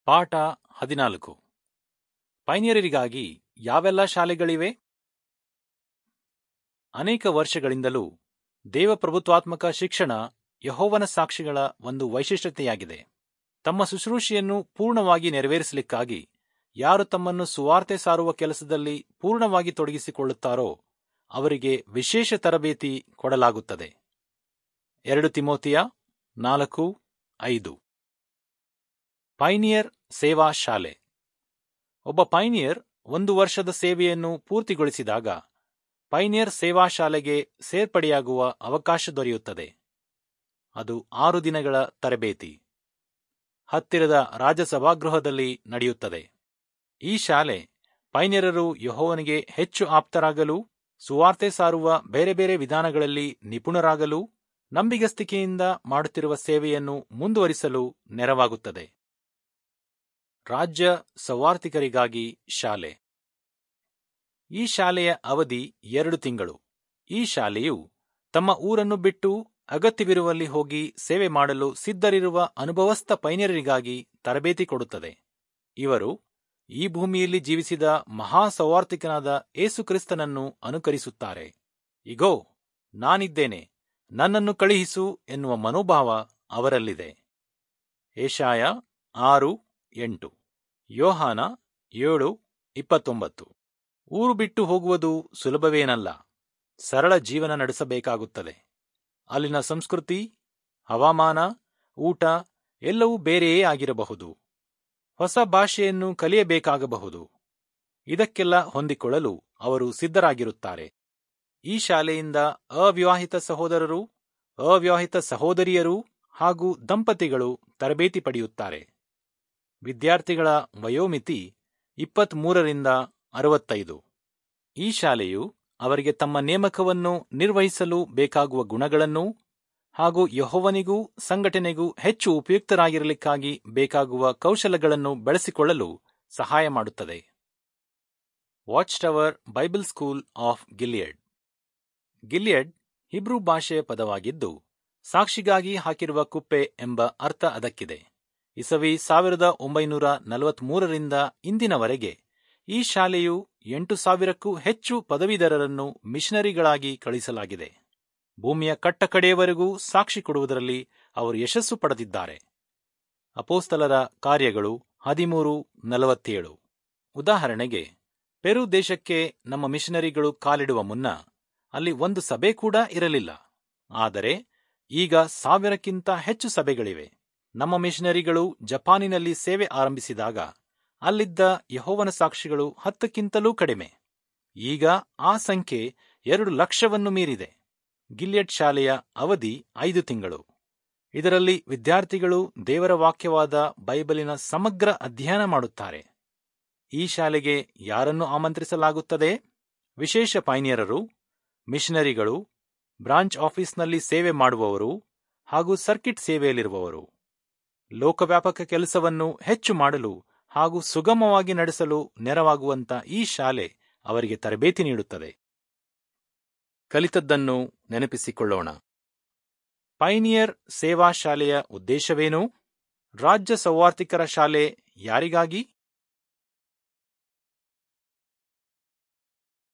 ಪಾಠ ಹದಿನಾಲ್ಕು ಪೈನಿಯರಿಗಾಗಿ ಯಾವೆಲ್ಲ ಶಾಲೆಗಳಿವೆ ಅನೇಕ ವರ್ಷಗಳಿಂದಲೂ ದೇವಪ್ರಭುತ್ವಾತ್ಮಕ ಶಿಕ್ಷಣ ಯಹೋವನ ಸಾಕ್ಷಿಗಳ ಒಂದು ವೈಶಿಷ್ಟ್ಯತೆಯಾಗಿದೆ ತಮ್ಮ ಶುಶ್ರೂಷೆಯನ್ನು ಪೂರ್ಣವಾಗಿ ನೆರವೇರಿಸಲಿಕ್ಕಾಗಿ ಯಾರು ತಮ್ಮನ್ನು ಸುವಾರ್ತೆ ಸಾರುವ ಕೆಲಸದಲ್ಲಿ ಪೂರ್ಣವಾಗಿ ತೊಡಗಿಸಿಕೊಳ್ಳುತ್ತಾರೋ ಅವರಿಗೆ ವಿಶೇಷ ತರಬೇತಿ ಕೊಡಲಾಗುತ್ತದೆ ಎರಡು ತಿಮೋತಿಯ ನಾಲ್ಕು ಐದು ಪೈನಿಯರ್ ಸೇವಾ ಶಾಲೆ ಒಬ್ಬ ಪೈನಿಯರ್ ಒಂದು ವರ್ಷದ ಸೇವೆಯನ್ನು ಪೂರ್ತಿಗೊಳಿಸಿದಾಗ ಪೈನಿಯರ್ ಸೇವಾ ಶಾಲೆಗೆ ಸೇರ್ಪಡೆಯಾಗುವ ಅವಕಾಶ ದೊರೆಯುತ್ತದೆ ಅದು ಆರು ದಿನಗಳ ತರಬೇತಿ ಹತ್ತಿರದ ರಾಜಸಭಾಗೃಹದಲ್ಲಿ ನಡೆಯುತ್ತದೆ ಈ ಶಾಲೆ ಪೈನಿಯರರು ಯಹೋವನಿಗೆ ಹೆಚ್ಚು ಆಪ್ತರಾಗಲು ಸುವಾರ್ತೆ ಸಾರುವ ಬೇರೆ ಬೇರೆ ವಿಧಾನಗಳಲ್ಲಿ ನಿಪುಣರಾಗಲು ನಂಬಿಗಸ್ತಿಕೆಯಿಂದ ಮಾಡುತ್ತಿರುವ ಸೇವೆಯನ್ನು ಮುಂದುವರಿಸಲು ನೆರವಾಗುತ್ತದೆ ರಾಜ್ಯ ಸವಾರ್ಥಿಕರಿಗಾಗಿ ಶಾಲೆ ಈ ಶಾಲೆಯ ಅವಧಿ ಎರಡು ತಿಂಗಳು ಈ ಶಾಲೆಯು ತಮ್ಮ ಊರನ್ನು ಬಿಟ್ಟು ಅಗತ್ಯವಿರುವಲ್ಲಿ ಹೋಗಿ ಸೇವೆ ಮಾಡಲು ಸಿದ್ಧರಿರುವ ಅನುಭವಸ್ಥ ಪೈನ್ಯರಿಗಾಗಿ ತರಬೇತಿ ಕೊಡುತ್ತದೆ ಇವರು ಈ ಭೂಮಿಯಲ್ಲಿ ಜೀವಿಸಿದ ಮಹಾ ಸೌವಾರ್ತಿಕನಾದ ಏಸುಕ್ರಿಸ್ತನನ್ನು ಅನುಕರಿಸುತ್ತಾರೆ ಇಗೋ ನಾನಿದ್ದೇನೆ ನನ್ನನ್ನು ಕಳುಹಿಸು ಎನ್ನುವ ಮನೋಭಾವ ಅವರಲ್ಲಿದೆ ಏಷಾಯ ಆರು ಎಂಟು ಯೋಹಾನ ಏಳು ಇಪ್ಪತ್ತೊಂಬತ್ತು ಊರು ಬಿಟ್ಟು ಹೋಗುವುದು ಸುಲಭವೇನಲ್ಲ ಸರಳ ಜೀವನ ನಡೆಸಬೇಕಾಗುತ್ತದೆ ಅಲ್ಲಿನ ಸಂಸ್ಕೃತಿ ಹವಾಮಾನ ಊಟ ಎಲ್ಲವೂ ಬೇರೆಯೇ ಆಗಿರಬಹುದು ಹೊಸ ಭಾಷೆಯನ್ನು ಕಲಿಯಬೇಕಾಗಬಹುದು ಇದಕ್ಕೆಲ್ಲ ಹೊಂದಿಕೊಳ್ಳಲು ಅವರು ಸಿದ್ಧರಾಗಿರುತ್ತಾರೆ ಈ ಶಾಲೆಯಿಂದ ಅವಿವಾಹಿತ ಸಹೋದರರು ಅವಿವಾಹಿತ ಸಹೋದರಿಯರು ಹಾಗೂ ದಂಪತಿಗಳು ತರಬೇತಿ ಪಡೆಯುತ್ತಾರೆ ವಿದ್ಯಾರ್ಥಿಗಳ ವಯೋಮಿತಿ ಇಪ್ಪತ್ಮೂರರಿಂದ ಅರವತ್ತೈದು ಈ ಶಾಲೆಯು ಅವರಿಗೆ ತಮ್ಮ ನೇಮಕವನ್ನು ನಿರ್ವಹಿಸಲು ಬೇಕಾಗುವ ಗುಣಗಳನ್ನು ಹಾಗೂ ಯಹೋವನಿಗೂ ಸಂಘಟನೆಗೂ ಹೆಚ್ಚು ಉಪಯುಕ್ತರಾಗಿರಲಿಕ್ಕಾಗಿ ಬೇಕಾಗುವ ಕೌಶಲಗಳನ್ನು ಬೆಳೆಸಿಕೊಳ್ಳಲು ಸಹಾಯ ಮಾಡುತ್ತದೆ Watch Tower Bible School of Gilead Gilead Hebrew ಭಾಷೆಯ ಪದವಾಗಿದ್ದು ಸಾಕ್ಷಿಗಾಗಿ ಹಾಕಿರುವ ಕುಪ್ಪೆ ಎಂಬ ಅರ್ಥ ಅದಕ್ಕಿದೆ ಇಸವಿ ಸಾವಿರದ ಒಂಬೈನೂರ ನಲವತ್ಮೂರರಿಂದ ಇಂದಿನವರೆಗೆ ಈ ಶಾಲೆಯು ಎಂಟು ಸಾವಿರಕ್ಕೂ ಹೆಚ್ಚು ಪದವೀಧರರನ್ನು ಮಿಷನರಿಗಳಾಗಿ ಕಳಿಸಲಾಗಿದೆ ಭೂಮಿಯ ಕಟ್ಟಕಡೆಯವರೆಗೂ ಸಾಕ್ಷಿ ಕೊಡುವುದರಲ್ಲಿ ಅವರು ಯಶಸ್ಸು ಪಡೆದಿದ್ದಾರೆ ಅಪೋಸ್ತಲರ ಕಾರ್ಯಗಳು ಹದಿಮೂರು ನಲವತ್ತೇಳು ಉದಾಹರಣೆಗೆ ಪೆರು ದೇಶಕ್ಕೆ ನಮ್ಮ ಮಿಷನರಿಗಳು ಕಾಲಿಡುವ ಮುನ್ನ ಅಲ್ಲಿ ಒಂದು ಸಭೆ ಕೂಡ ಇರಲಿಲ್ಲ ಆದರೆ ಈಗ ಸಾವಿರಕ್ಕಿಂತ ಹೆಚ್ಚು ಸಭೆಗಳಿವೆ ನಮ್ಮ ಮಿಷನರಿಗಳು ಜಪಾನಿನಲ್ಲಿ ಸೇವೆ ಆರಂಭಿಸಿದಾಗ ಅಲ್ಲಿದ್ದ ಯಹೋವನ ಸಾಕ್ಷಿಗಳು ಹತ್ತಕ್ಕಿಂತಲೂ ಕಡಿಮೆ ಈಗ ಆ ಸಂಖ್ಯೆ ಎರಡು ಲಕ್ಷವನ್ನು ಮೀರಿದೆ ಗಿಲ್ಯಡ್ ಶಾಲೆಯ ಅವಧಿ ಐದು ತಿಂಗಳು ಇದರಲ್ಲಿ ವಿದ್ಯಾರ್ಥಿಗಳು ದೇವರ ವಾಕ್ಯವಾದ ಬೈಬಲಿನ ಸಮಗ್ರ ಅಧ್ಯಯನ ಮಾಡುತ್ತಾರೆ ಈ ಶಾಲೆಗೆ ಯಾರನ್ನು ಆಮಂತ್ರಿಸಲಾಗುತ್ತದೆ ವಿಶೇಷ ಪೈನಿಯರರು ಮಿಷನರಿಗಳು ಬ್ರಾಂಚ್ ಆಫೀಸ್ನಲ್ಲಿ ಸೇವೆ ಮಾಡುವವರು ಹಾಗೂ ಸರ್ಕಿಟ್ ಸೇವೆಯಲ್ಲಿರುವವರು ಲೋಕವ್ಯಾಪಕ ಕೆಲಸವನ್ನು ಹೆಚ್ಚು ಮಾಡಲು ಹಾಗೂ ಸುಗಮವಾಗಿ ನಡೆಸಲು ನೆರವಾಗುವಂತ ಈ ಶಾಲೆ ಅವರಿಗೆ ತರಬೇತಿ ನೀಡುತ್ತದೆ ಕಲಿತದ್ದನ್ನು ನೆನಪಿಸಿಕೊಳ್ಳೋಣ ಪೈನಿಯರ್ ಸೇವಾ ಶಾಲೆಯ ಉದ್ದೇಶವೇನು ರಾಜ್ಯ ಸೌವಾರ್ತಿಕರ ಶಾಲೆ ಯಾರಿಗಾಗಿ